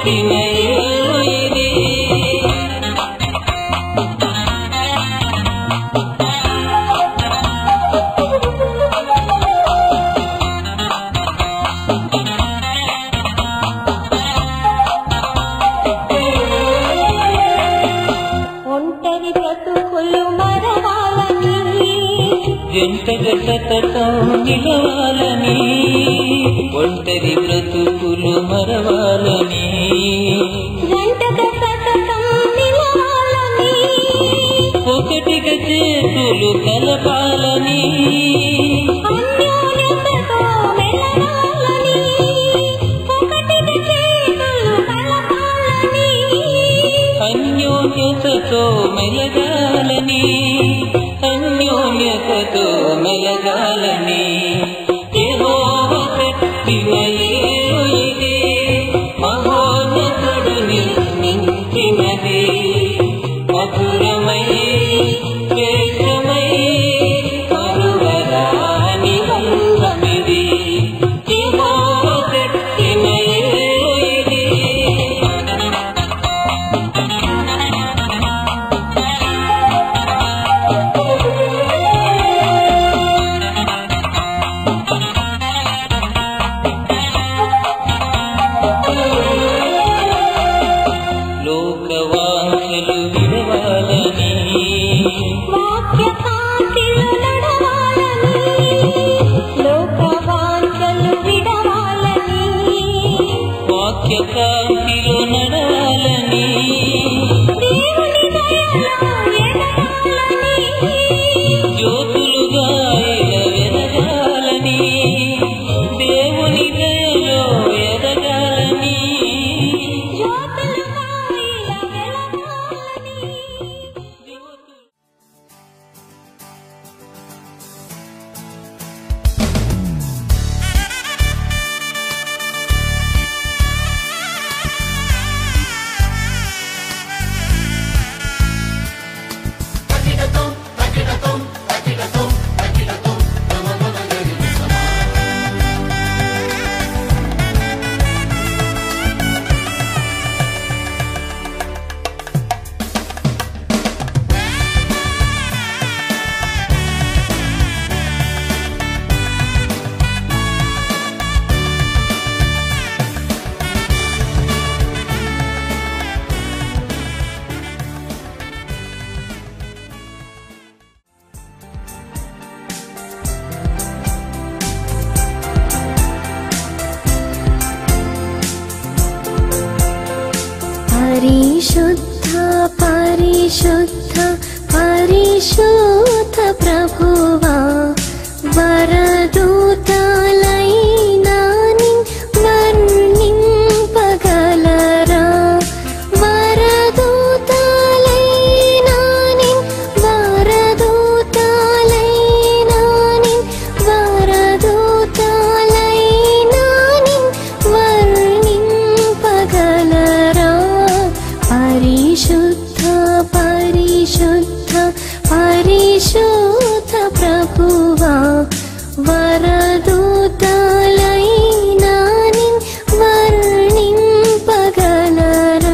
పెట్టిన ఏరు ఇది ఒంటరి బ్రతుకులు మరవాలని జంటగా సతతం నిలవాలని ఒంటరి బ్రతుకులు మరవాలని జంటగా సతతం నిలవాలని ఒకటిగా చేతులు కలపాలని అన్యోన్యతతో మెలగాలని ఒకటిగా చేతులు కలపాలని అన్యోన్యతతో మెలగాలని అన్యోన్యతతో మెలగాలని యెహోవా పెట్టిన ఏరు ఇది మహోన్నతుడు నిర్మించినది మధురమై శ్రేష్టమై మరువరాని బంధమిది యెహోవా పెట్టిన ఏరు ఇది లోకవాంఛలు విడవాలని వాక్య కాంతిలో నడవాలని లోకవాంఛలు విడవాలని వాక్య కాంతిలో నడవాలని దేవుని దయలో ఎదగాలని జ్యోతులుగా ఇలా వెలగాలని దేవుని దయలో ఎదగాలని జ్యోతులుగా ఇలా వెలగాలని పరిశుద్ధ పరిశుద్ధ పరిశుద్ధ ప్రభువా వరదూతలైనా నిన్ వర్ణింపగలరా వరదూతలైనా నిన్ వరదూతలైనా నిన్ వరదూతలైనా నిన్ వర్ణింపగలరా పరిశుద్ధ పరిశుద్ధ పరిశుద్ధ ప్రభువా వరదూతలైనా నిన్ వర్ణింపగలరా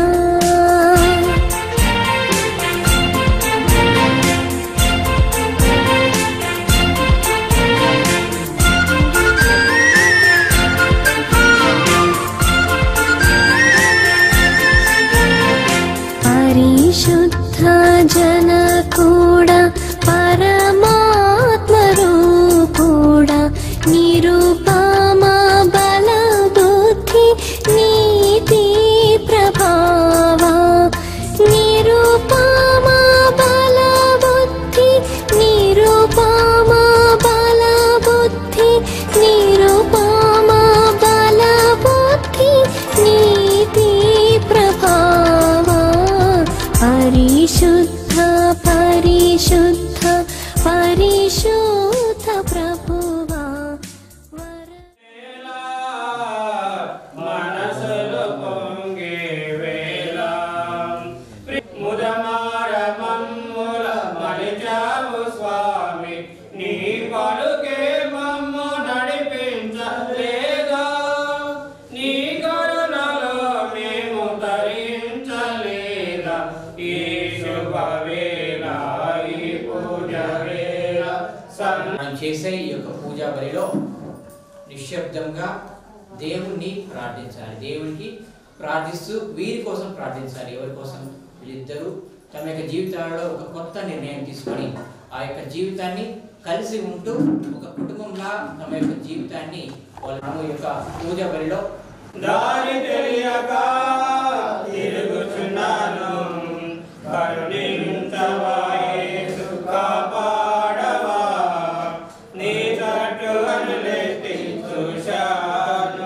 పరిశుద్ధ జన కూడా పరమాత్మ రూపుడా నిరుపమా బల బుద్ధి నీతి ప్రభావా నిరుపమా బల బుద్ధి నిరుపమా బల బుద్ధి నిరుపమా బల బుద్ధి నీతి ప్రభావా పరిశుద్ధ పరిశుద్ధ పరిశుద్ధ ప్రభువా వర మనసులు పొంగే వేళ ముదమార మమ్ముల మలిచావు స్వామి నీ పలుకే మమ్ము నడిపించలేదా నీ కరుణలో మేము వేసే ఈ యొక్క పూజా బలిలో నిశ్శబ్దంగా దేవుణ్ణి ప్రార్థించాలి దేవునికి ప్రార్థిస్తూ వీరి కోసం ప్రార్థించాలి ఎవరి కోసం వీళ్ళిద్దరూ తమ యొక్క జీవితాలలో ఒక కొత్త నిర్ణయం తీసుకొని ఆ యొక్క జీవితాన్ని కలిసి ఉంటూ ఒక కుటుంబంలా తమ యొక్క జీవితాన్ని వాళ్ళ యొక్క పూజ బలిలో దారి తెలియక తిరుగుచున్నాను కరుణించవా యేసు కాపాడవా నీ తట్టు అనులెత్తి చూశాను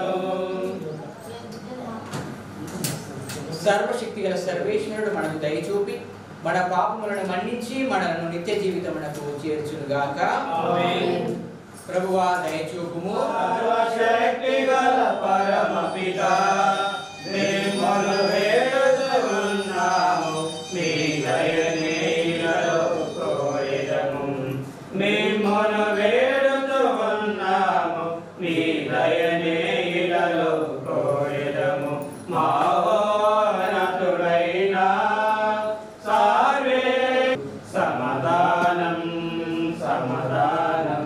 సర్వశక్తి గల సర్వేశ్వరుడు మనకు దయ చూపి మన పాపములను మన్నించి మనలను నిత్య జీవితమునకు చేర్చునుగాక ఆమేన్. ప్రభువా దయ చూపుము సర్వశక్తి గల పరమ పిత మిమ్మల్ని వేడుతున్నాము మీ దయనీయులలో కోరెదము మిమ్మల్ని వేడుతున్నాము మీ దయనీయులలో కోరెదము మా వానతుడైన సార్వే సమాధానం సమాధానం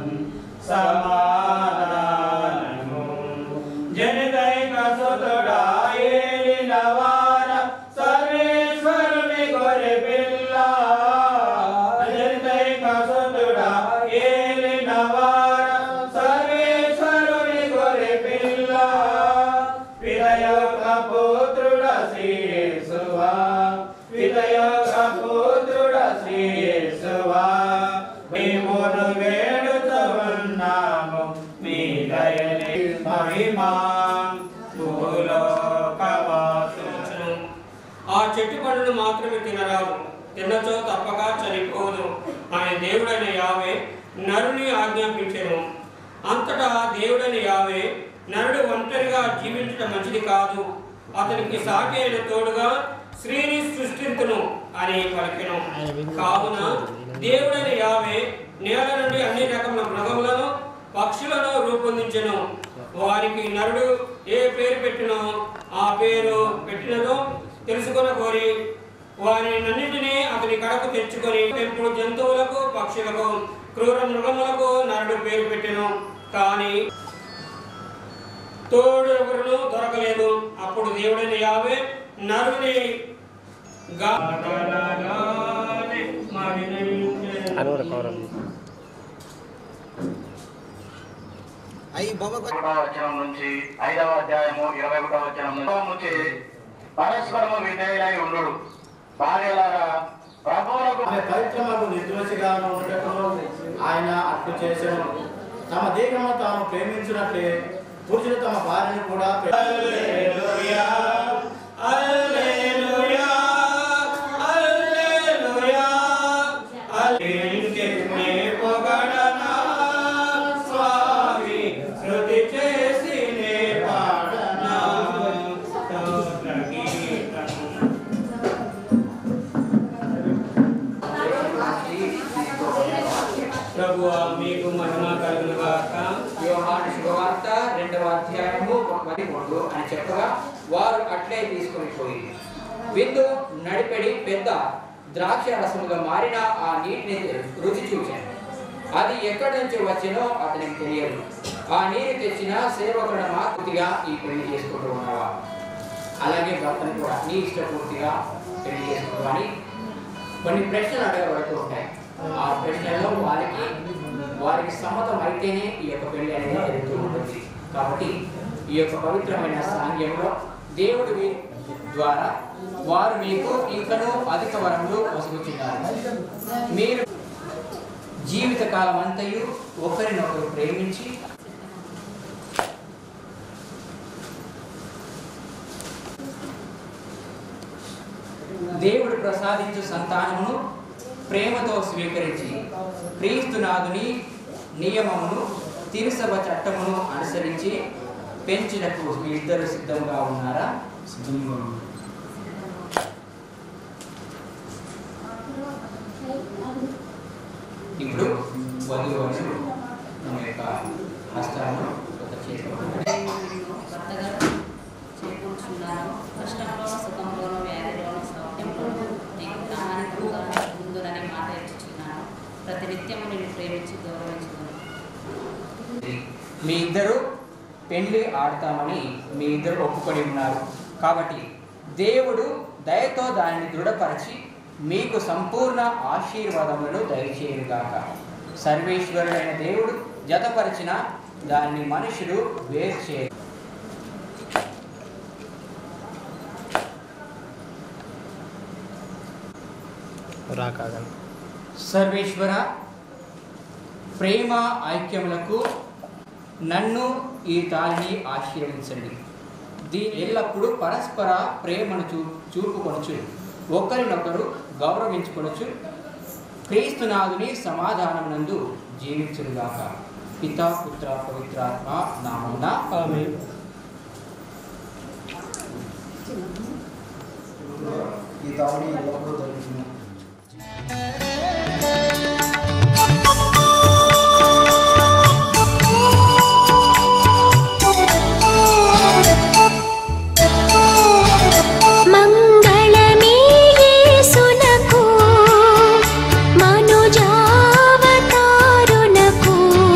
సమాధానము జనితైక సుతుడా ఏలినవార సర్వేశ్వరుని గొర్రె పిల్ల జనితైక సుతుడా ఏలినవార సర్వేశ్వరుని గొర్రె పిల్ల విదయోగ పుత్రుడ శ్రీయేసువా విదయోగ పుత్రుడ శ్రీయేసువా మేమును వేడుతున్నాము మీ దయని మహిమా భూలోకవాసులను ఆ చెట్టు పండును మాత్రమే తినరాదు తిన్నచో తప్పక చనిపోదు ఆయన దేవుడైన యావే నరుని ఆజ్ఞాపించెను అంతటా దేవుడైన యావే నరుడు ఒంటరిగా జీవించడం మంచిది కాదు అతనికి సాటి అయిన తోడుగా స్త్రీని సృష్టింతును అని పలికెను కావున దేవుడైన యావే నేల నుండి అన్ని రకముల మృగములను పక్షులను రూపొందించెను వారికి నరుడు ఏ పేరు పెట్టినో ఆ పేరు పెట్టినదో తెలుసుకొన కోరి వారినన్నింటినీ అతని కడకు తెచ్చుకొని పెంపుడు జంతువులకు పక్షులకు క్రూర మృగములకు నరుడు పేరు పెట్టెను కానీ తోడు ఎవరును దొరకలేదు అప్పుడు దేవుడైన యావే నరుని గా గలగానే మహిళించెను. ఒకటో వచనం నుంచి ఐదవ అధ్యాయము ఇరవై ఒకటో వచనం నుంచి పరస్పరము విధేయులై ఉండు భార్యలారా ప్రభువులకు ఆమె పవిత్రమకు నిర్దోషిగాను ఉండటము ఆయన అట్లు చేసెను తమ దేహము తాము ప్రేమించినట్లే పురుషులు తమ భార్యను కూడా ప్రే- హల్లెలూయా, హల్లెలూయా, హల్లెలూయా. హల్లెలూయా పొగడనా స్వామి శృతి చేసి నే పాడనా స్తోత్ర గీతం. ప్రభు మీకు మహిమ కలుగును గాక యోహాను శుభవార్త రెండవ అధ్యాయము పదిమూడు అని చెప్పగా వారు అట్లే తీసుకొని పోయి విందు నడిపెడి పెద్ద ద్రాక్ష రసముగా మారిన ఆ నీటిని రుచి చూశాను అది ఎక్కడి నుంచి వచ్చినో అతనికి తెలియదు ఆ నీరు తెచ్చిన సేవకుడు మాతృతిగా ఈ పెళ్లి చేసుకుంటూ ఉన్నావా అలాగే భర్తను కూడా నీ ఇష్టపూర్తిగా పెళ్లి చేసుకుంటూ అని కొన్ని ప్రశ్నలు అడగబడుతూ ఉంటాయి ఆ ప్రశ్నల్లో వారికి వారికి సమ్మతం అయితేనే ఈ యొక్క పెళ్లి అనేది జరుగుతూ ఉంటుంది కాబట్టి ఈ యొక్క పవిత్రమైన సాంగ్యంలో దేవుడి మీ- ద్వారా వారు మీకు ఇంకనూ అధిక వరములు వసుకుతున్నారు మీరు జీవిత కాలం అంతయు ఒకరినొకరు ప్రేమించి దేవుడు ప్రసాదించు సంతానమును ప్రేమతో స్వీకరించి క్రీస్తునాథుని నియమమును తిరుసభ చట్టమును అనుసరించి పెంచుటకు మీ ఇద్దరు సిద్ధంగా ఉన్నారా ఇప్పుడు వధువు వరుసలు మన యొక్క హస్తాలను ఒక చేతిలో భర్తగా చేకూర్చున్నాను కష్టంలోను సుఖంలోను వ్యాధిలోను సౌఖ్యంలోను నీకు ప్రామాణికంగా ముందునని మాట ఇచ్చుచున్నాను ప్రతినిత్యము నేను ప్రేమించి గౌరవించుకున్నాను మీ ఇద్దరు పెళ్లి ఆడతామని మీ ఇద్దరు ఒప్పుకొని ఉన్నారు కాబట్టి దేవుడు దయతో దానిని దృఢపరిచి మీకు సంపూర్ణ ఆశీర్వాదములను దయచేయుగాక సర్వేశ్వరుడైన దేవుడు జతపరిచిన దాన్ని మనుషులు వేరు చేయ రాకాగండి సర్వేశ్వర ప్రేమ ఐక్యములకు నన్ను ఈ తాళిని ఆశీర్వదించండి దీని ఎల్లప్పుడూ పరస్పర ప్రేమను చూ చూపుకొనచ్చు ఒకరినొకరు గౌరవించుకొనచ్చు క్రీస్తునాథుని సమాధానమునందు జీవించుగాక పితా పుత్ర పవిత్రాత్మ నామున ఈ తావని ఎల్లప్పుడూ జరుగుతుంది మంగళమే యేసునకు మనుజావతారునకు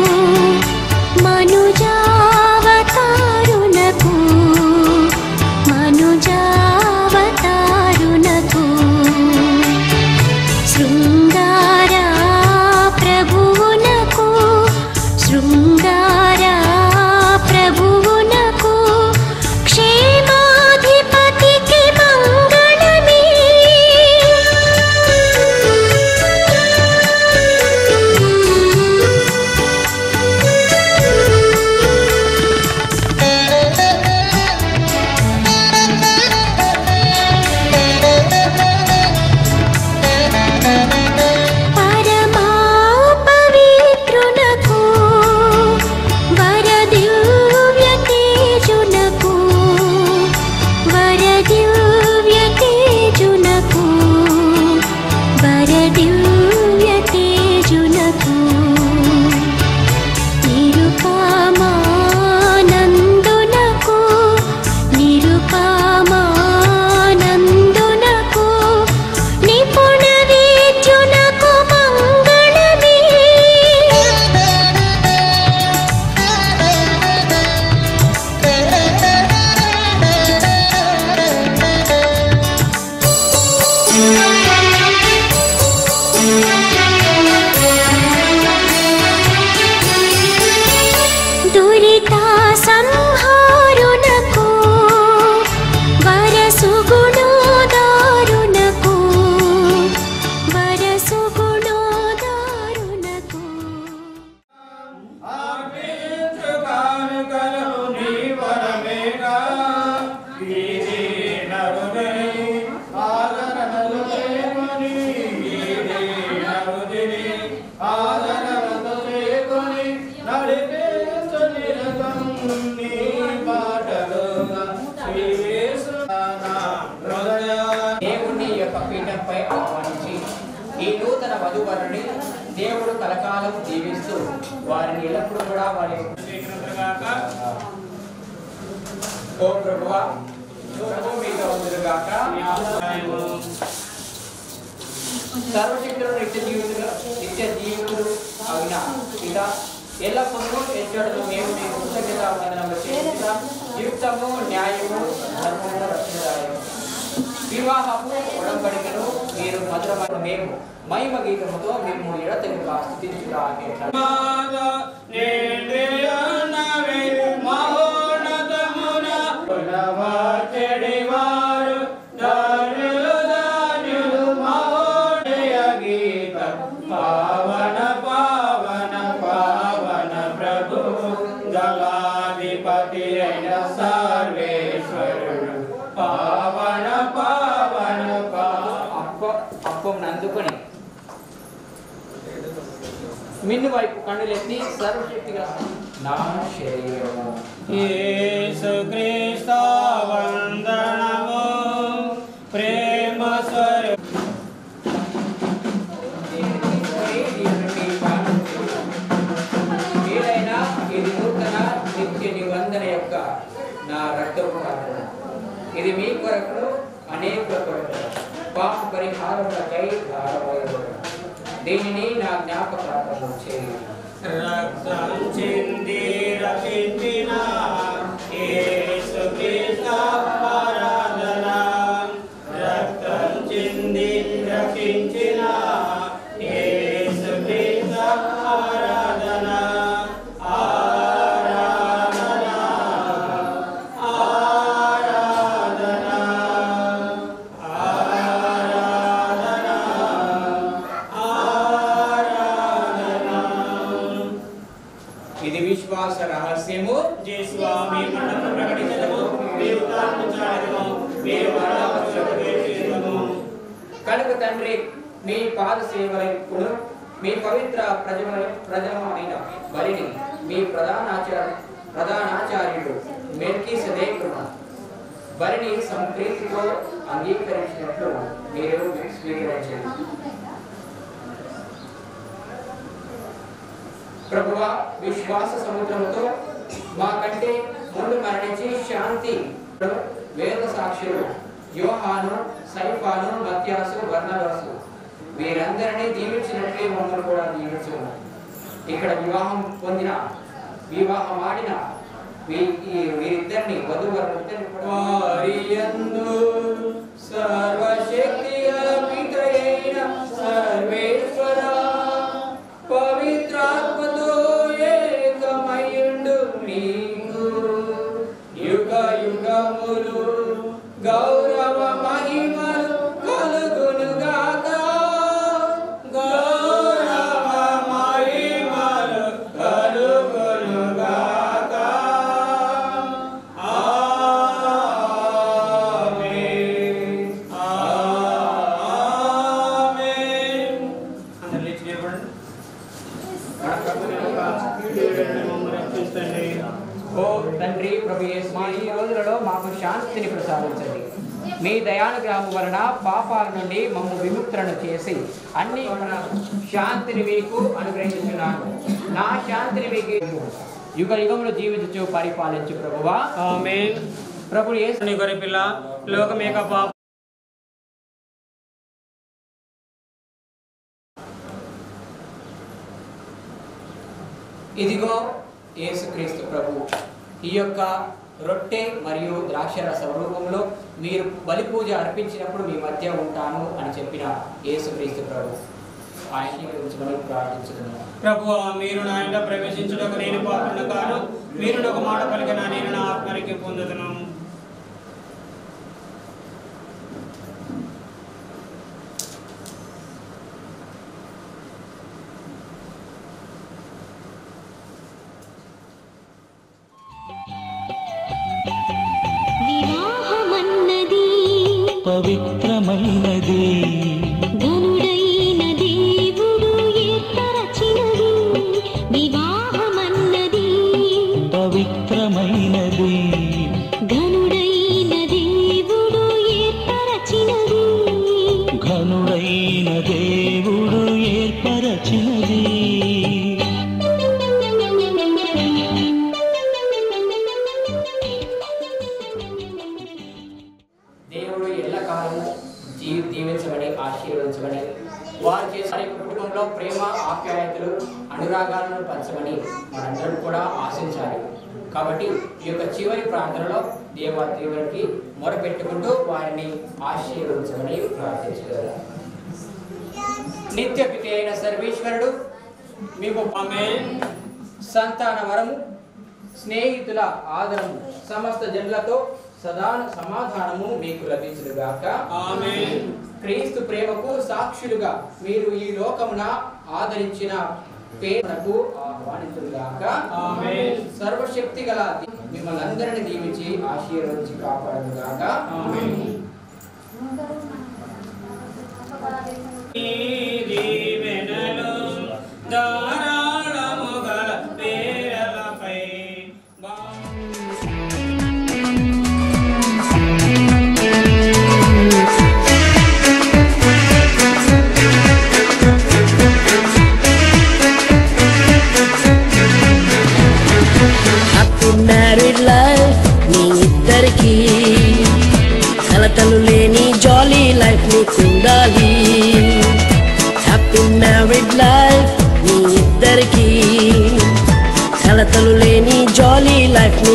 మనుజావతారునకు మనుజావతారునకు శృంగారా ప్రభువునకు శృంగారా ప్రభువునకు క్షేమాధిపతికి మంగళమే పరమా పవిత్రునకు వరదివ్య తేజునకు వరదివ్య తేజునకు వరదివ్య తేజునకు నిరుపమానందునకు నిరుపమానందునకు నిపుణ విద్యునకు మంగళమే దురిత సంహారునకు వరసుగుణోదారునకు వరసుగుణోదారునకు ఆర్పించుకానుకలు నీ వరమేగా. ఇది నరుని ఆదరణలు లేకొని, ఇది నరుదిని ఆదరణలు లేకొని, నడిపించు నిరతం నీ బాటలుగా. శ్రీ యేసునాథ హృదయ దేవుణ్ణి ఈ యొక్క పీఠంపై ఆహ్వానించి ఈ నూతన వధువరుని దేవుడు కలకాలం దీవిస్తూ వారిని ఎల్లప్పుడూ కూడా వారి యొక్క స్వీకరించగాక ఓ ప్రభువా ప్రభు మీతో ఉందురుగాక మీ ఆశ్రయము సర్వశక్తులు నిత్య జీవితులు నిత్య జీవితులు అయిన పిత ఎల్లప్పుడూ ఎచ్చడలు మేము మీకు కృతజ్ఞత వందనములు చేస్తాం యుక్తము న్యాయము ధర్మము రక్షణదాయము వివాహము ఉడంబడికను మీరు మధురమైన మేము మహిమ గీతముతో మేము ఎడతెగక స్థుతించుట మాద నిండియున్నవి మహోన్నతమున చెడివారు ధన్యులు ధన్యులు మహోదయ గీత పావన పావన పావన ప్రభు జలాధిపతి అయిన సర్వేశ్వరుడు పావన పావన పావన అప్ప అప్పం అందుకొని మిన్ను వైపు కన్నులెత్తి సర్వశక్తిగా నా శరీరము యేసుక్రీస్తు వందనము ప్రేమ స్వరూప దీనిని తీసుకొని దీనిని పాటించు. వీలైనా ఇది నూతన నిత్య నిబంధన యొక్క నా రక్తపు కారణం ఇది మీ కొరకు అనేక కొరకు పాప పరిహారములకై ధారపోయబడు దీనిని నా జ్ఞాపకార్థము చేయి రక్తం చింది రక్షించిన యేసుక్రీస్తు ఆరాధన రక్తం చింది రక్షించిన యేసుక్రీస్తు ఆరాధన ఆరాధన ఆరాధన ఆరాధన ఇది విశ్వాస రహస్యము జయ స్వామి మరణం ప్రకటించడము మీరు తాను మీరు మరణం కనుక తండ్రి మీ పాద సేవలప్పుడు మీ పవిత్ర ప్రజల ప్రజలమైన బలిని మీ ప్రధానాచార్య ప్రధానాచార్యుడు మెల్కీ సదేకుడు బలిని సంప్రీతితో అంగీకరించినట్లు మీరు స్వీకరించండి ప్రభువ విశ్వాస సముద్రముతో మా కంటే ముందు మరణించి శాంతి వేద సాక్షులు యోహాను సైఫాను మత్యాసు వర్ణవాసు వీరందరినీ దీవించినట్లే మమ్మల్ని కూడా దీవించు ఇక్కడ వివాహం పొందిన వివాహం ఆడిన వీ- ఈ వీరిద్దరిని వధువరులిద్దరిని కూడా వారియందు సర్వశక్తి గల పితయైన సర్వేశ్వర పవిత్రాత్మతో ఏకమయుండు నీకు యుగ యుగములు గౌరవ మహిమలు కలుగునుగాక గౌరవ మహిమలు కలుగునుగాక ఆమేన్ ఆమేన్ అందరు లేచి నిలబడండి మన ప్రభుని యొక్క మమ్మల్ని రక్షించండి ఓ తండ్రి ప్రభు యేసు, మా ఈ రోజులలో మాకు శాంతిని ప్రసాదించండి మీ దయానుగ్రహం వలన పాపాల నుండి మమ్ము విముక్తులను చేసి అన్ని మన శాంతిని మీకు అనుగ్రహించున్నాను నా శాంతిని మీకు యుగ యుగములు జీవించు పరిపాలించు ప్రభువా ఆమేన్ ప్రభు యేసు నీ గొర్రె పిల్ల లోకమేక పాప ఇదిగో యేసుక్రీస్తు ప్రభు ఈ యొక్క రొట్టె మరియు ద్రాక్షరస రూపంలో మీరు బలి పూజ అర్పించినప్పుడు మీ మధ్య ఉంటాను అని చెప్పిన యేసుక్రీస్తు ప్రభు ఆయన గురించి మనం ప్రార్థించుకున్నాం ప్రభు మీరు నా ఇంట ప్రవేశించుటకు నేను పాత్రను కాను మీరు ఒక మాట పలికిన నేను నా ఆత్మరికి పొందుతున్నాను వివాహమన్నది పవిత్రమైనది ధనుడైన దేవుడు ఏర్పరచినది వివాహమన్నది పవిత్రమైనది ఘనుడైన దేవుడు ఏర్పరచినది ఘనుడైన దేవుడు ఏర్పరచినది దేవుడు ఎల్లకాలము జీ దీవించమని ఆశీర్వదించమని వారు చేసే వారి యొక్క కుటుంబంలో ప్రేమ ఆప్యాయతలు అనురాగాలను పంచమని మనందరం కూడా ఆశించాలి కాబట్టి ఈ యొక్క చివరి ప్రార్థనలో దేవ దేవునికి మొరపెట్టుకుంటూ వారిని ఆశీర్వదించమని ప్రార్థించగలరు నిత్య పితి అయిన సర్వేశ్వరుడు మీకు ఆమేన్ సంతాన వరము స్నేహితుల ఆదరము సమస్త జనులతో సదా సమాధానము మీకు లభించుగాక ఆమేన్ క్రీస్తు ప్రేమకు సాక్షులుగా మీరు ఈ లోకమున ఆదరించిన పేరునకు ఆహ్వానితులుగాక ఆమేన్. సర్వశక్తి గల మిమ్మల్ని అందరిని దీవించి ఆశీర్వదించి కాపాడుగాక ఆమేన్. ఈ దీవెనలు ధారాళము గల పేరలపై బా- హ్యాపీ మ్యారీడ్ లైఫ్ మీ ఇద్దరికి కలతలు లేని జాలీ లైఫ్ మీకు ఉండాలి హ్యాపీ మ్యారీడ్ లైఫ్ మీ ఇద్దరికి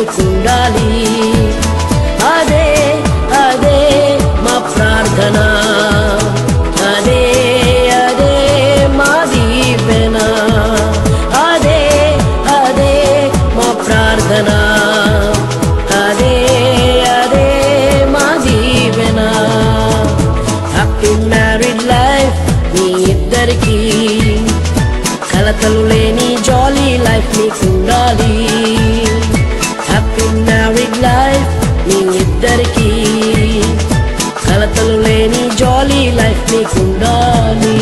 నీకుండాలి అదే అదే మా ప్రార్థన అదే అదే మా దీవెన అదే అదే మా ప్రార్థన అదే అదే మా దీవెన హ్యాపీ మ్యారీడ్ లైఫ్ మీ ఇద్దరికి కలతలు లేని జాలీ లైఫ్ మీకుండాలి హ్యాపీ మ్యారీడ్ లైఫ్ మీ ఇద్దరికి కలతలు లేని జాలీ లైఫ్ మీకుండాలి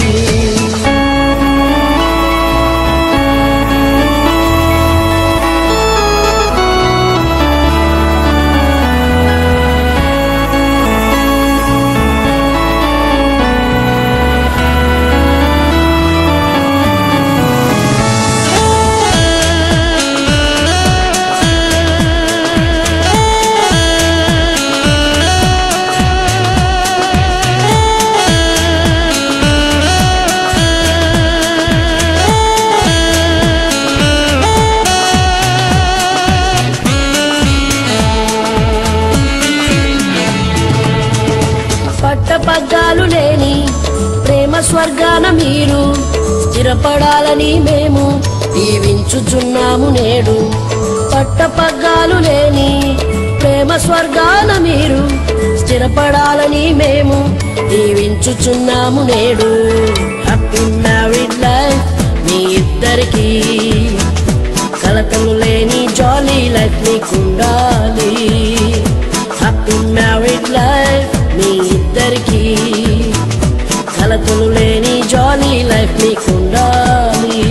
పట్టపగ్గాలు లేని ప్రేమ స్వర్గాన మీరు స్థిరపడాలని మేము దీవించుచున్నాము నేడు పట్టపగ్గాలు లేని ప్రేమ స్వర్గాన మీరు స్థిరపడాలని మేము దీవించుచున్నాము నేడు హ్యాపీ మ్యారీడ్ లైఫ్ మీ ఇద్దరికి కలతలు లేని జాలీ లైఫ్ మీకుండాలి హ్యాపీ మ్యారీడ్ లైఫ్ మీ ఇద్దరికి కలతలు లేని జాలీ లైఫ్ మీకుండాలి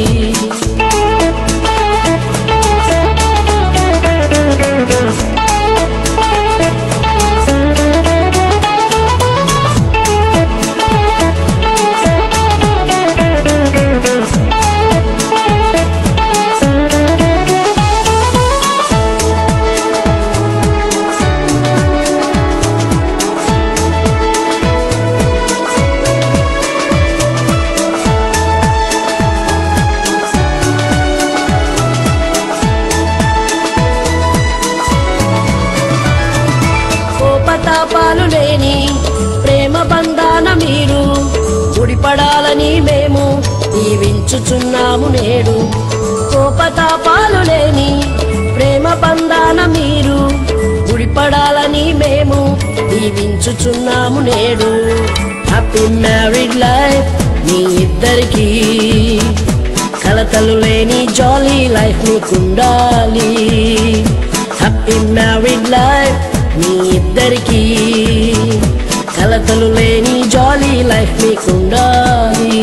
కోపతాపాలు లేని ప్రేమ బంధాన మీరు ముడిపడాలని మేము దీవించుచున్నాము నేడు కోపతాపాలు లేని ప్రేమ బంధాన మీరు ముడిపడాలని మేము దీవించుచున్నాము నేడు హ్యాపీ మ్యారీడ్ లైఫ్ మీ ఇద్దరికి కలతలు లేని జాలీ లైఫ్ మీకుండాలి హ్యాపీ మ్యారీడ్ లైఫ్ మీ ఇద్దరికి కలతలు లేని జాలీ లైఫ్ మీకుండాలి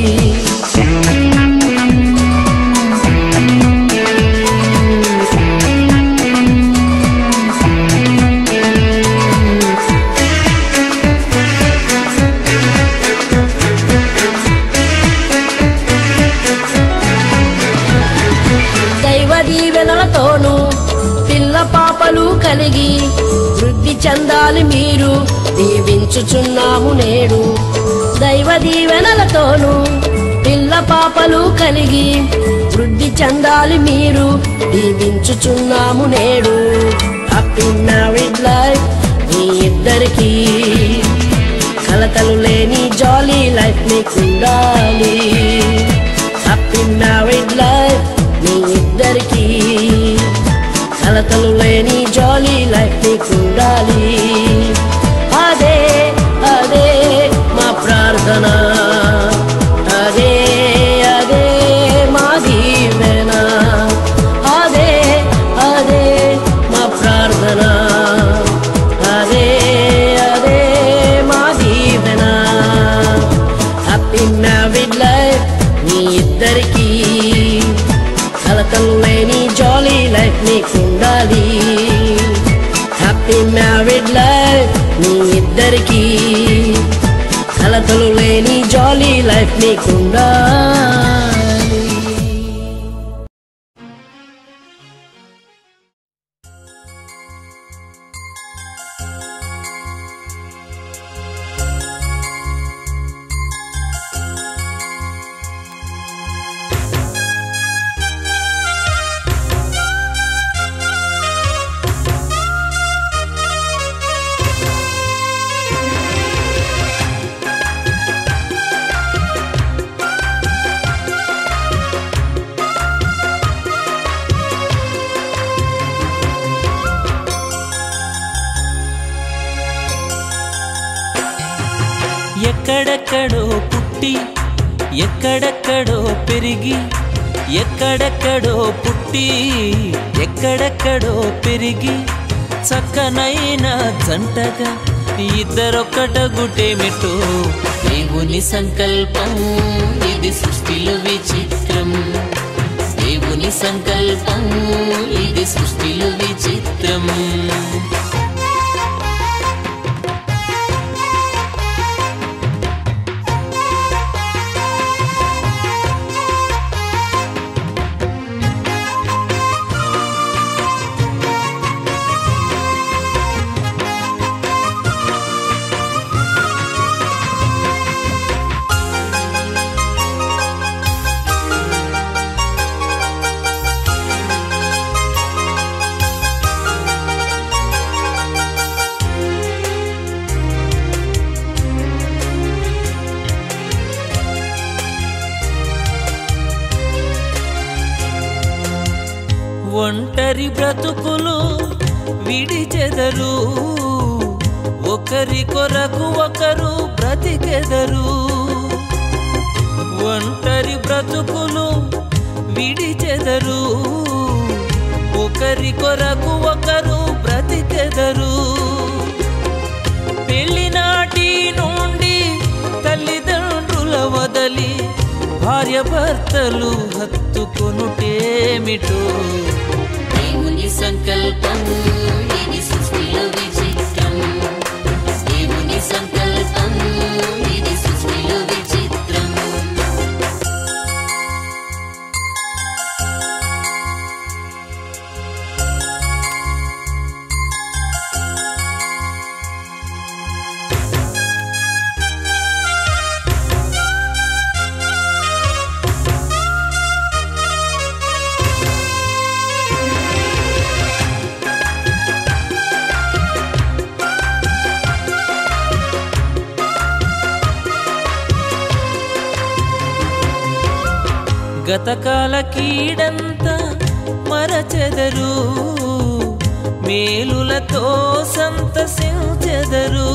దైవ దీవెనలతోనూ పిల్ల పాపలు కలిగి వృద్ధి చెందాలి మీరు దీవించుచున్నాము నేడు దైవ దీవెనలతోనూ పిల్ల పాపలు కలిగి వృద్ధి చెందాలి మీరు దీవించుచున్నాము నేడు హ్యాపీ మ్యారీడ్ లైఫ్ మీ ఇద్దరికి కలతలు లేని జాలీ లైఫ్ మీకుండాలి హ్యాపీ మ్యారీడ్ లైఫ్ మీ ఇద్దరికి కలతలు లేని జాలీ లైఫ్ మీకుండాలి అదే అదే మా ప్రార్థన అదే అదే మా దీవెన అదే అదే మా ప్రార్థన అదే అదే మా దీవెన హ్యాపీ మ్యారీడ్ లైఫ్ మీ ఇద్దరికి కలకలు లేని జాలీ లైఫ్ నీకుండాలి హ్యాపీ మ్యారీడ్ లైఫ్ మీ ఇద్దరికి కలతలు లేని జాలీ లైఫ్ నీకుండాలి ఆ ఎక్కడెక్కడో పుట్టి ఎక్కడెక్కడో పెరిగి ఎక్కడెక్కడో పుట్టి ఎక్కడెక్కడో పెరిగి చక్కనైన జంటగా ఇద్దరొక్కట గుటేమిటో దేవుని సంకల్పం ఇది సృష్టిలో విచిత్రం దేవుని సంకల్పం ఇది సృష్టిలో విచిత్రం ఒంటరి బ్రతుకులు విడిచెదరు ఒకరి కొరకు ఒకరు బ్రతికెదరు ఒంటరి బ్రతుకులు విడిచెదరు ఒకరి కొరకు ఒకరు బ్రతికెదరు పెళ్లినాటి నుండి తల్లిదండ్రుల వదలి భార్య భర్తలు హత్తుకొనుటేమిటో దేవుని సంకల్పం ఇది సృష్టిలో విచిత్రం దేవుని సంకల్పం ఇది సృష్టిలో విచిత్రం గతకాల కీడంతా మరచెదరు మేలులతో సంతసించెదరు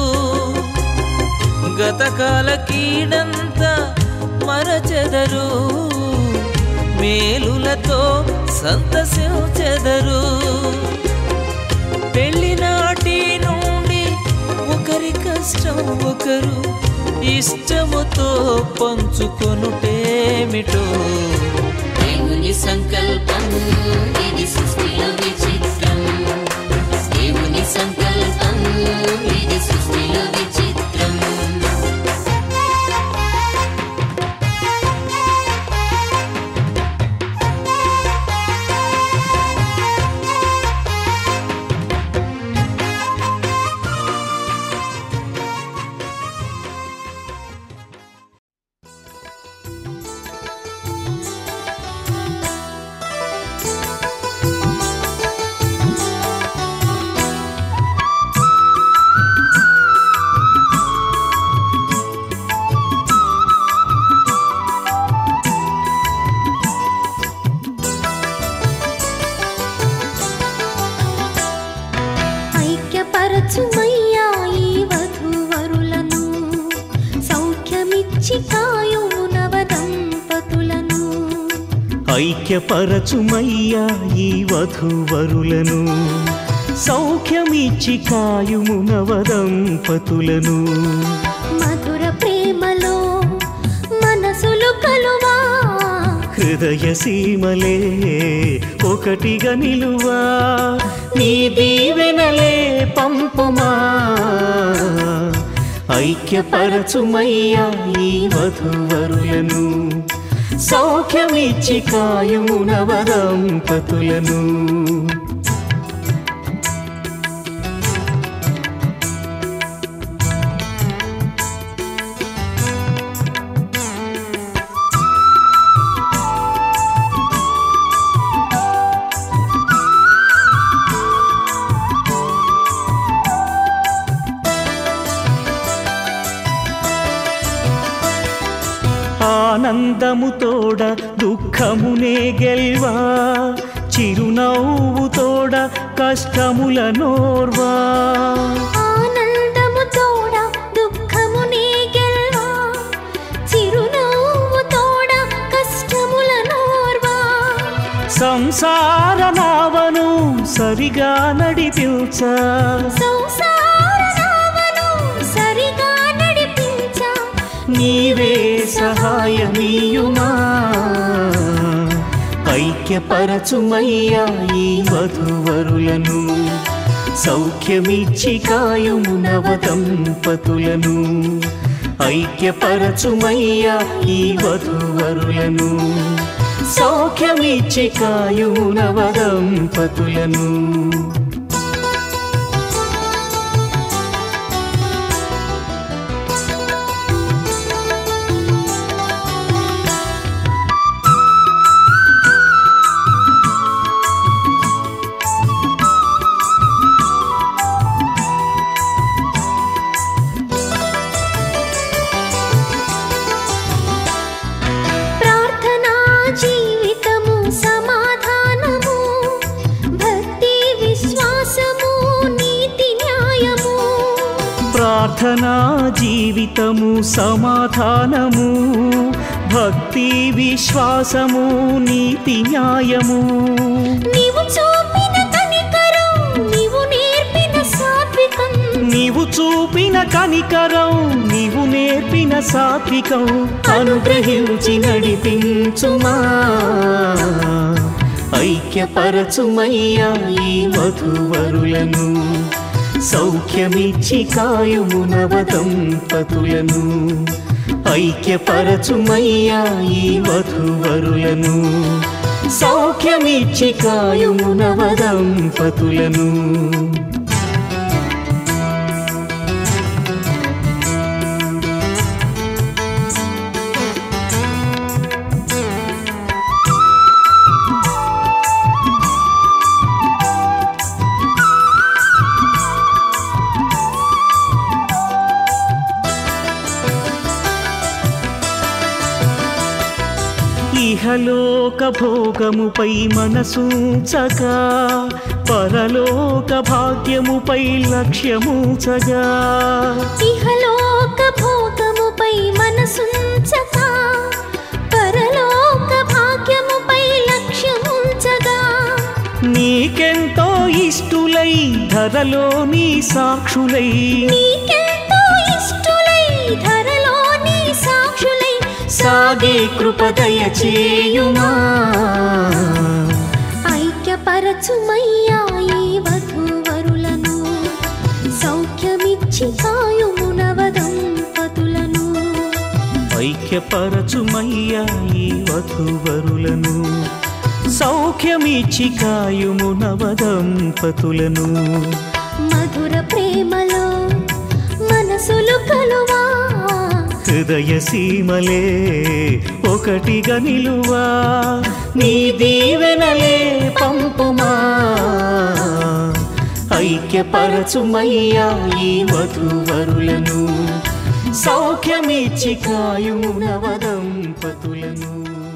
గతకాల కీడంతా మరచెదరు మేలులతో సంతసించెదరు పెళ్లినాటి నుండి ఒకరి కష్టం ఒకరు ఇష్టముతో పంచుకొనుటేమిటో దేవుని సంకల్పం ఇది సృష్టిలో విచిత్రం దేవుని సంకల్పం ఇది సృష్టిలో విచిత్రం ఐక్యపరచుమయ్యా ఈ వధూవరులను సౌఖ్యమిచ్చి కాయుము నవ దంపతులను ఐక్యపరచుమయ్యా ఈ వధూవరులను సౌఖ్యమిచ్చి కాయుము నవదంపతులను మధుర ప్రేమలో మనసులు కలువా హృదయ సీమలే ఒకటిగా నిలువా నీ దీవెనలే పంపుమా ఐక్యపరచుమయ్యా ఈ వధూవరులను సౌఖ్యమిచ్చి కాయుము నవదంపతులను ఆనందముతోడ దుఃఖమునే గెల్వా చిరునవ్వుతోడ కష్టముల నోర్వా ఆనందము తోడ దుఃఖము నీ గెల్వా సరిగా నడిపించా సంసార నావను సరిగా నడిపించా నీవే సహాయమీయుమా ఐక్యపరచుమయ్యా ఈ వధువరులను సౌఖ్యమిచ్చి కాయుము నవ దంపతులను ఐక్యపరచుమయ్యా ఈ వధువరులను సౌఖ్యమిచ్చి కాయుము నవ దంపతులను ప్రార్థనా జీవితము సమాధానము భక్తి విశ్వాసము నీతి న్యాయము ప్రార్థనా జీవితము సమాధానము భక్తి విశ్వాసము నీతి న్యాయము నీవు చూపిన కనికరం నీవు నేర్పిన సాత్వికం నీవు చూపిన కనికరం నీవు నేర్పిన సాత్వికం అనుగ్రహించి నడిపించుమా ఐక్యపరచుమయ్యా ఈ వధువరులను సౌఖ్యమిచ్చి కాయుము నవ దంపతులను ఐక్యపరచుమయ్యా ఈ వధువరులను సౌఖ్యమిచ్చి కాయుము నవ దంపతులను ఇహలోక భోగముపై మనసూచగా పరలోక భాగ్యముపై లక్ష్యముచగా ఇహలోక భోగముపై మనసుంచక పరలోక భాగ్యముపై లక్ష్యముంచగా నీకెంతో ఇష్టులై ధరలో నీ సాక్షులై నీకెంతో ఇష్టులై ధరలోని సాక్షులై సాగే కృపదయ చేయుమా ఐక్యపరచుమయ్యా ఈ వధూవరులను సౌఖ్యమిచ్చి కాయుము నవ దంపతులను ఐక్యపరచుమయ్యా ఈ వధువరులను సౌఖ్యమిచ్చి కాయుము నవ దంపతులను మధుర ప్రేమలో మనసులు కలువా హృదయ సీమలే ఒకటిగా నిలువా నీ దీవెనలే పంపుమా ఐక్యపరచుమయ్యా ఈ వధువరులను సౌఖ్యమిచ్చి కాయుము నవ దంపతులను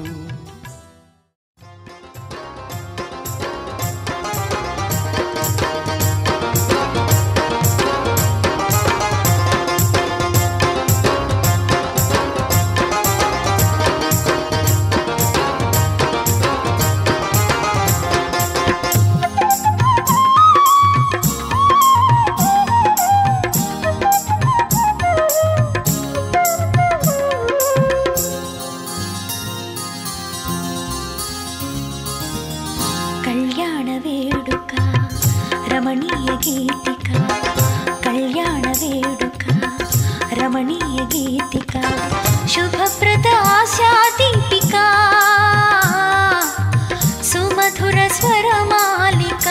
కళ్యాణ వేడుక రమణీయ గీతిక కళ్యాణ వేడుక రమణీయ గీతిక శుభప్రద ఆశా దీపిక సుమధుర స్వరమాలిక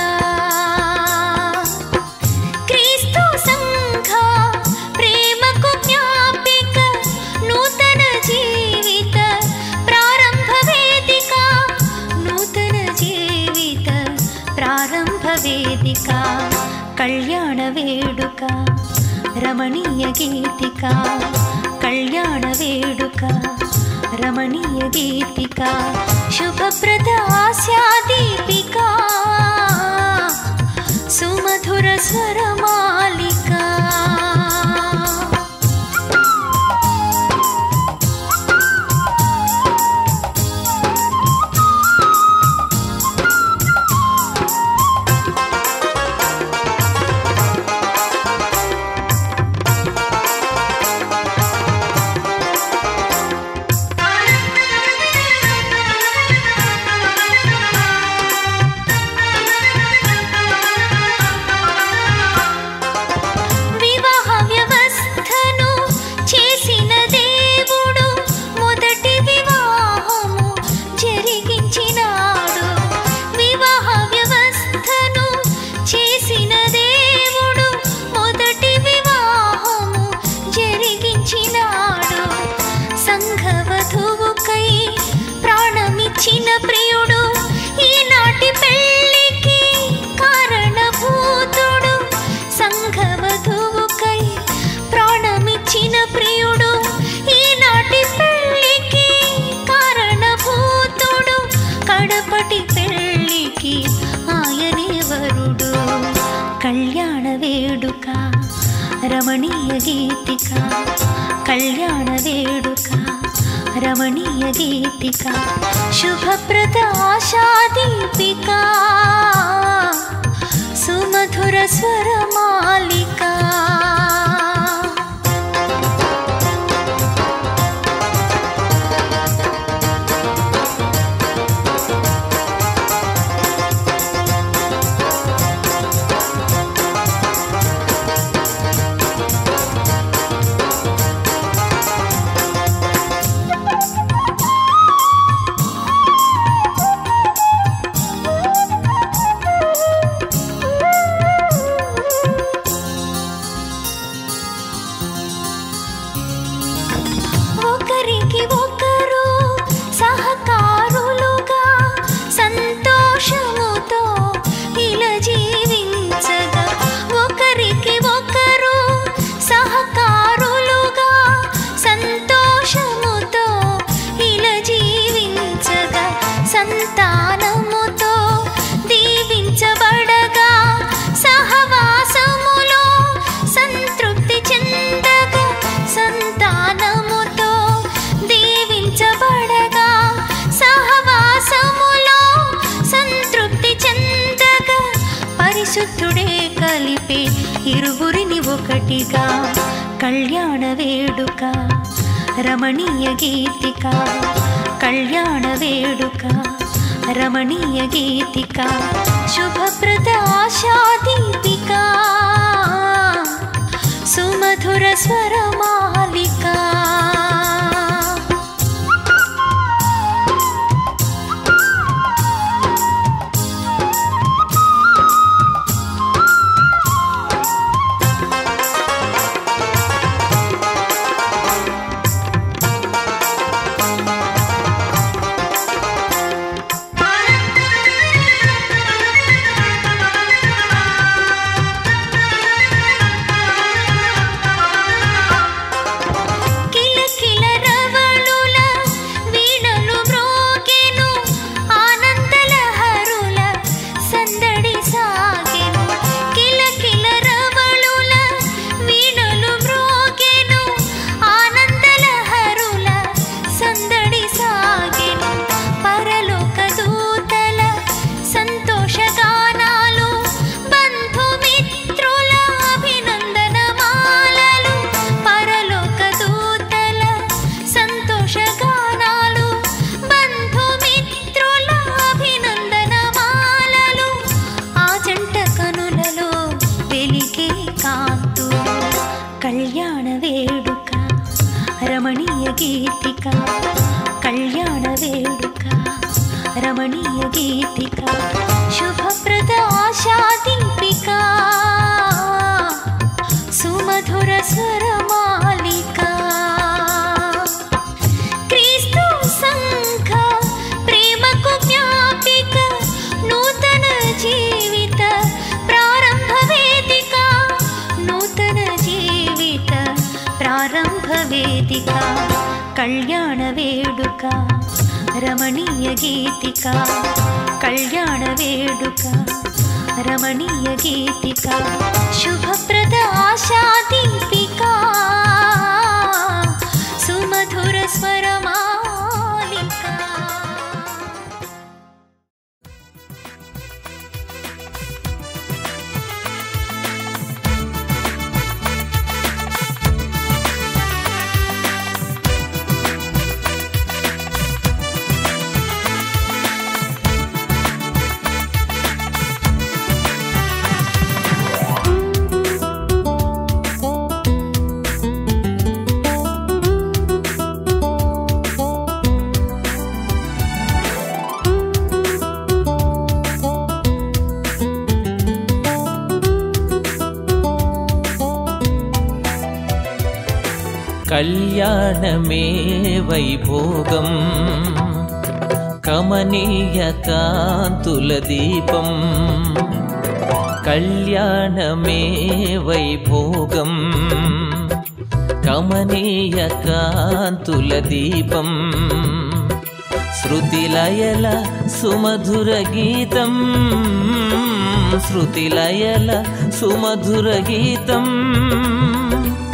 క్రీస్తు సంఘ ప్రేమకు జ్ఞాపిక నూతన జీవిత ప్రారంభ వేదిక నూతన జీవిత ప్రారంభ వేదిక కళ్యాణ వేడుక రమణీయ గీతిక కళ్యాణ వేడుక రమణీయ గీతిక శుభప్రద ఆశా దీపిక సుమధుర స్వరమాలిక రమణీయ గీతిక కళ్యాణ వేడుక రమణీయ గీతిక శుభప్రద ఆశాదీపిక సుమధుర స్వరమాలిక ఒకరికి ఒకరు సహకారులుగా సంతోషముతో ఇలా జీవించగా ఒకరికి ఒకరు సహకారులుగా సంతోషముతో ఇలా జీవించగా సంతానముతో దీవించబడగా సహవాసములో సంతృప్తి చెందగా సంతానముతో దీవించబడగా సహవాసములో సంతృప్తి చెందగా పరిశుద్ధుడే కలిపే ఇరువురిని ఒకటిగా కళ్యాణ వేడుక రమణీయ గీతిక కళ్యాణ వేడుక రమణీయ గీతిక శుభప్రద ఆశాదీపిక సుమధుర స్వరమాలిక కిలకిల రవళుల వీణలు మ్రోగెను ఆనందలహరుల సందడి సాగెను కిలకిల రవళుల వీణలు మ్రోగెను ఆనందలహరుల సందడి సాగెను పరలోక దూతల సంతోషగానాలు బంధుమిత్రుల అభినందనమాలలు పరలోక దూతల సంతోషగానాలు బంధుమిత్రుల అభినందనమాలలు ఆ జంట కనులలో వెలిగే కాంతు కళ్యాణ వేడుక రమణీయ గీతిక కళ్యాణ వేడుక రమణీయ గీతిక శుభప్రద ఆశాదీపిక సుమధుర స్వరమాలిక క్రీస్తు సంఘ ప్రేమకు జ్ఞాపిక నూతన జీవిత ప్రారంభ వేదిక నూతన జీవిత ప్రారంభ వేదిక కళ్యాణ వేడుక రమణీయ గీతిక కళ్యాణ వేడుక రమణీయ గీతిక శుభప్రద ఆశాదీపిక సుమధుర స్వరమాలిక కళ్యాణమే వైభోగం కమనీయ కాంతుల దీపం కళ్యాణమే వైభోగం కమనీయ కాంతుల దీపం శృతిలయల సుమధుర గీతం శృతిలయల సుమధుర గీతం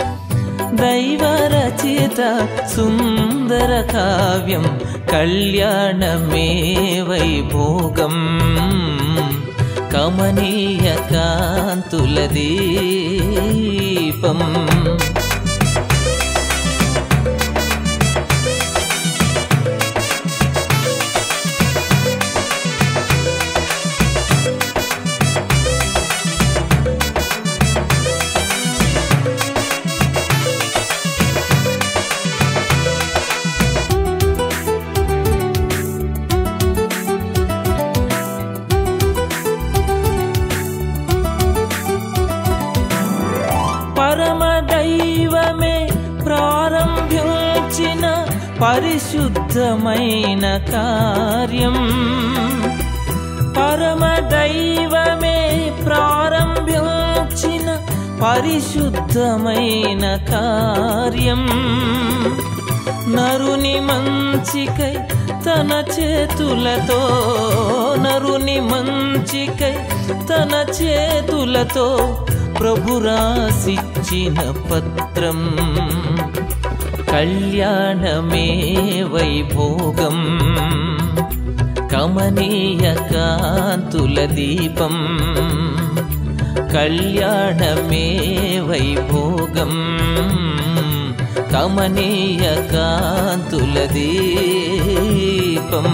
దైవరచిత సుందర కావ్యం కళ్యాణమే వైభోగం కమనీయ కాంతుల దీపం పరమ దైవమే ప్రారంభించిన పరిశుద్ధమైన కార్యం పరమ దైవమే ప్రారంభించిన పరిశుద్ధమైన కార్యం నరుని మంచికై తన చేతులతో నరుని మంచికై తన చేతులతో ప్రభు రాసిచ్చిన పత్రం కళ్యాణమే వైభోగం కమనీయ కాంతుల దీపం కళ్యాణమే వైభోగం కమనీయ కాంతుల దీపం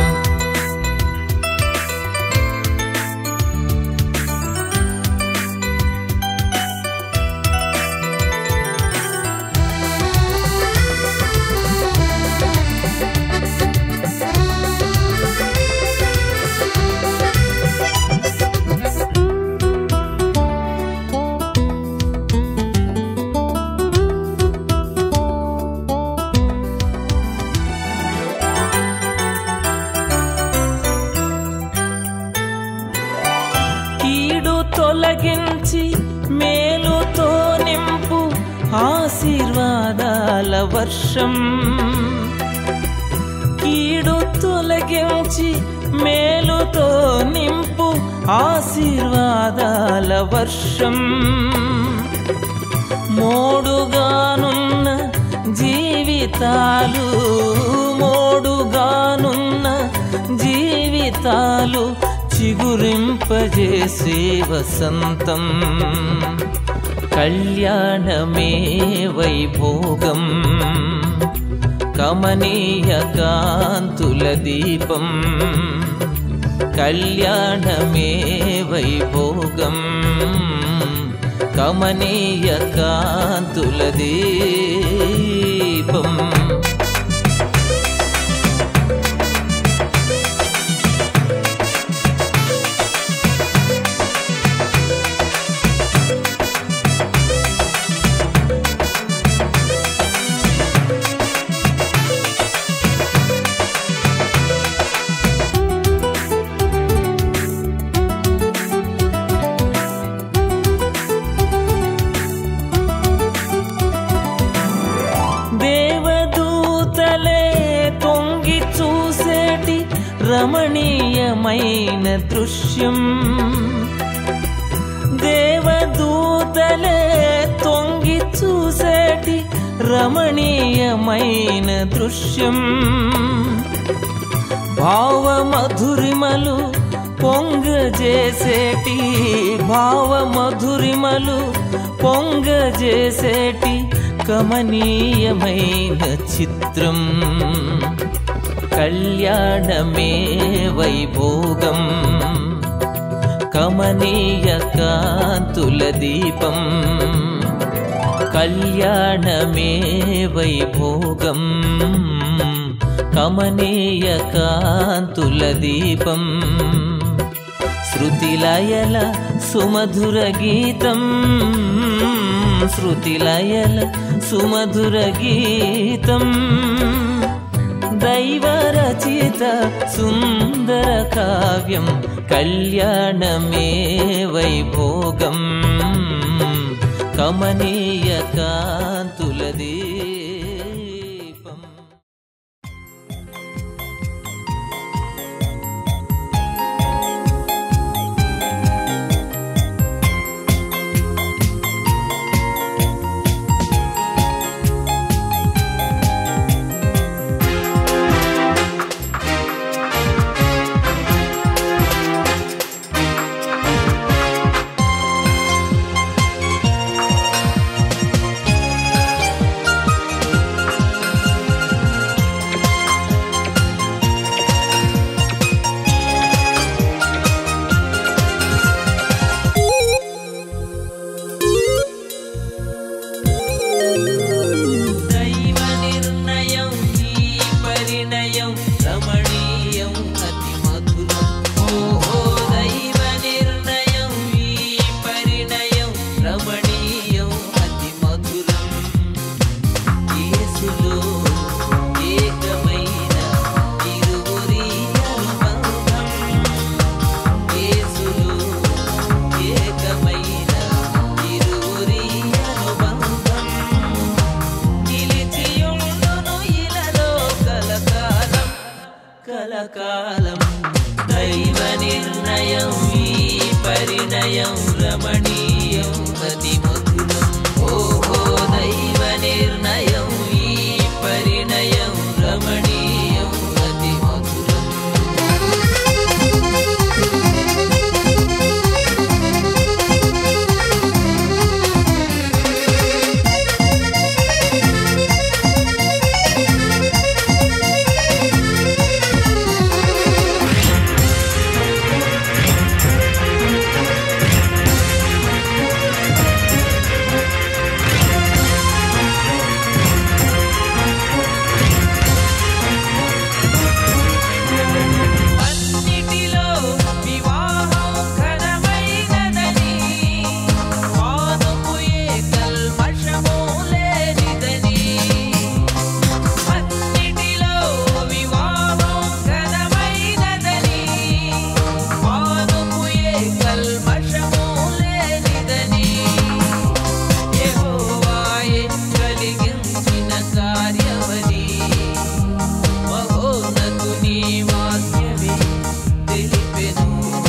కీడు తొలగించి మేలుతో నింపు ఆశీర్వాదాల వర్షం కీడు తొలగించి మేలుతో నింపు ఆశీర్వాదాల వర్షం మోడుగానున్న జీవితాలు మోడుగానున్న జీవితాలు చిగురింపజేసే వసంతం కళ్యాణమే వైభోగం కమనీయ కాంతుల దీపం కళ్యాణమే వైభోగం కమనీయ కాంతుల దీపం దేవదూతలే తొంగి చూసేటి రమణీయమైన దృశ్యం దేవదూతలే తొంగి చూసేటి రమణీయమైన దృశ్యం భావమధురిమలు పొంగజేసేటి భావమధురిమలు పొంగజేసేటి కమనీయమైన చిత్రం కళ్యాణమే వైభోగం కమనీయ కాంతుల దీపం కళ్యాణమే వైభోగం కమనీయ కాంతుల దీపం శృతిలయల సుమధుర గీతం శృతిలయల సుమధుర గీతం దైవరచిత సుందర కావ్యం కళ్యాణమే వైభోగం కమనీయ కాంతుల దీపం కలకాలం దైవ నిర్ణయం ఈ పరిణయం రమణీయం అతి మధురం ఓహో దైవ నిర్ణయం ఈ పరిణయం రమణీయం అతి మధురం అన్నిటిలో వివాహం ఘనమైనదని పాదము ఏ కల్మషము లేనిదని అన్నిటిలో వివాహం ఘనమైనదని పాదము ఏ కల్మషము లేనిదని యెహోవాయే కలిగించిన కార్యమని మహోన్నతుని వాక్యమే తెలిపెను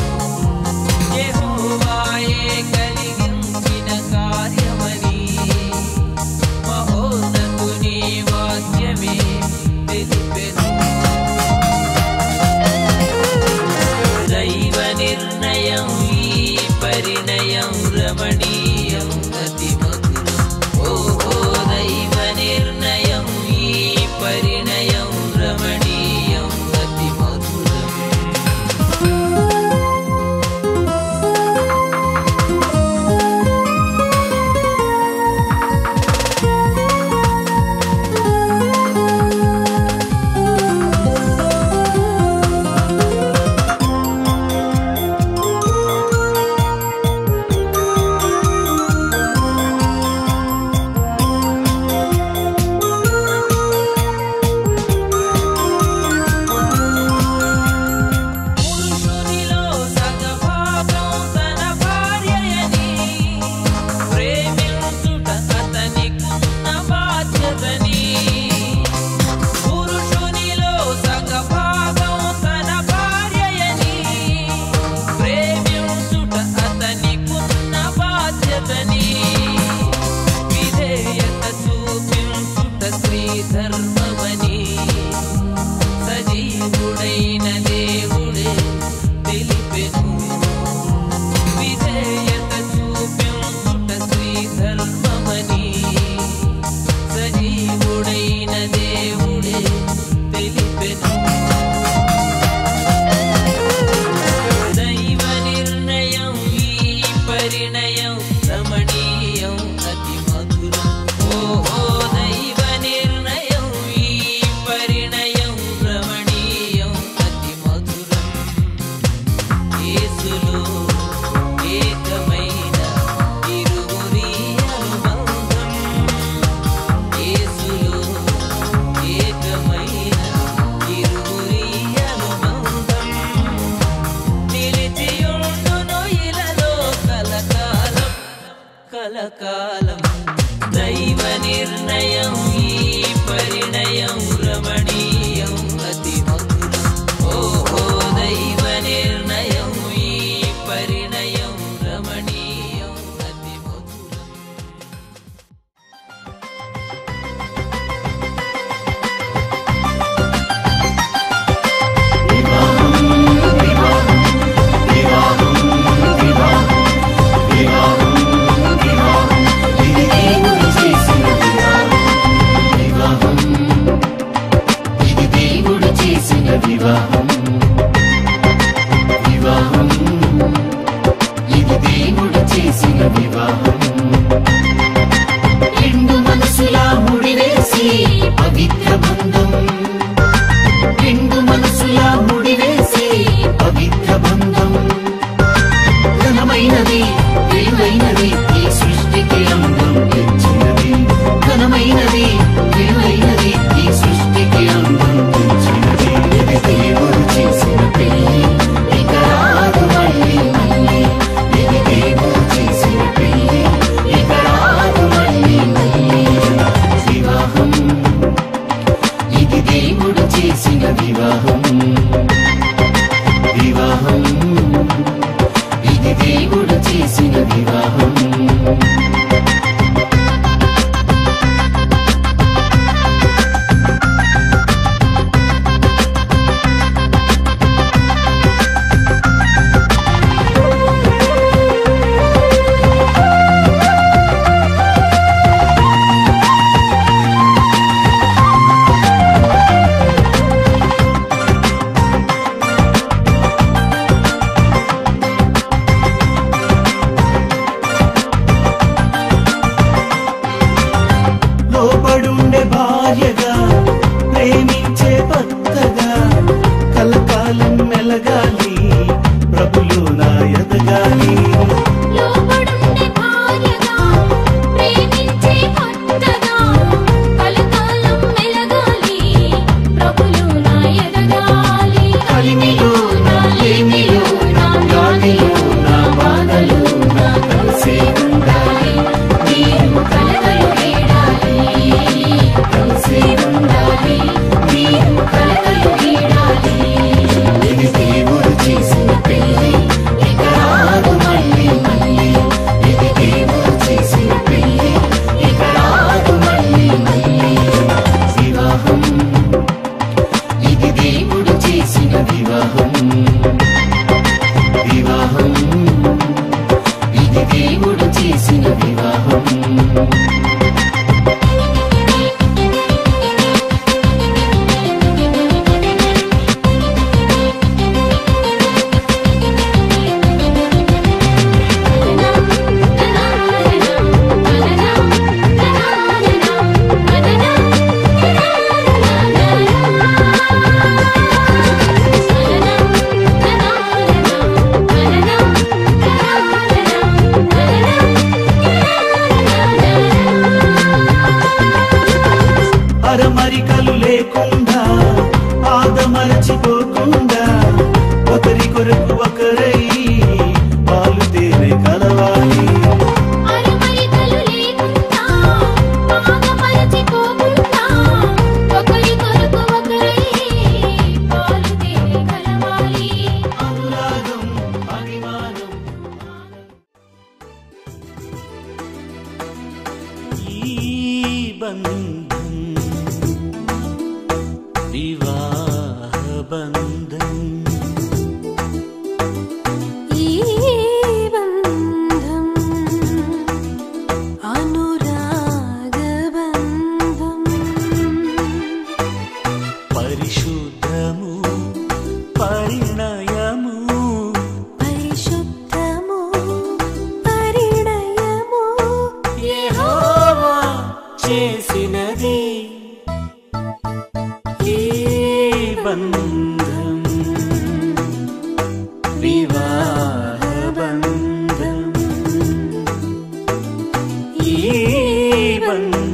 యెహోవాయే కలిగించిన కార్యమని మహోన్నతుని వాక్యమే తెలిపెను దైవ నిర్ణయం ఈ పరిణయం రమణీయం అతి మధురం ఓహో దైవ నిర్ణయం ఈ పరిణయం రమణీయం అతి మధురం పురుషునిలో సగభాగం తన భార్యయని ప్రేమించుట అతనికున్న బాధ్యతని పురుషునిలో సగభాగం తన భార్యయని ప్రేమించుట అతనికున్న బాధ్యతని విధేయత చూపించుట స్త్రీ ధర్మమని సజీవుడైన దేవుడే తెలిపెను విధేయత చూపించుట శ్రీ ధర్మమని సజీవుడైన దేవుడే తెలిపెను దైవ నిర్ణయం ఈ పరిణయం రమణీయం అతి మధురం ఓహో దైవ నిర్ణయం ఈ పరిణయం రమణీయం అతి మధురం యేసులో ఏకమైన ఇరువురి అనుబంధం యేసులో ఏకమైన ఇరువురి అనుబంధం నిలిచియుండును ఇలలో కలకాలం కలకాలం దైవ నిర్ణయం ఈ పరిణయం రమణీయం అతి మధురం ఓహో దైవ నిర్ణయం ఈ పరిణయం రమణీయం అతి మధురం ఇది దేవుడు చేసిన వివాహం లోబడుండే భార్యగా ప్రేమించే భర్తగా కలకాలం మెలగాలి ప్రభులు నా ఎదగాలి లోబడుండే భార్యగా ప్రేమించే భర్తగా కలకాలం మెలగాలి ప్రభులు నా ఎదగాలి కలిమిలో నా లేమిలో నా వ్యాధిలో నా బాధలు నా కలిసే ఉండాలి మీరు కలగలు వీడాలి కలిసే ఉండాలి మీరు కలగలు వీడాలి ఇది దేవుడు చేసిన పెళ్లి ఇక రాదు మళ్ళీ మళ్ళీ ఇది దేవుడు చేసిన పెళ్లి ఇక రాదు మళ్ళీ మళ్ళీ వివాహం ఇది దేవుడు చేసిన వివాహం వివాహం ఇది దేవుడు చేసిన వివాహం అరమరికలు లేకుండా ఆదమరచిపోకుండా ఒకరి కొరకు ఒకరై పాలు తేనె కలవాలి అరమరికలు లేకుండా బాధపరచిపోకుండా ఒకరి కొరకు ఒకరై పాలు తేనె కలవాలి అనురాగం అభిమానం ఈ బంధం వివాహ బంధం ఈ బంధం అనురాగ బంధం పరిశుద్ధము పరిణయము పరిశుద్ధము పరిణయము యెహోవా చేసినది ఈ బంధం వివాహ బంధం ఈ బంధం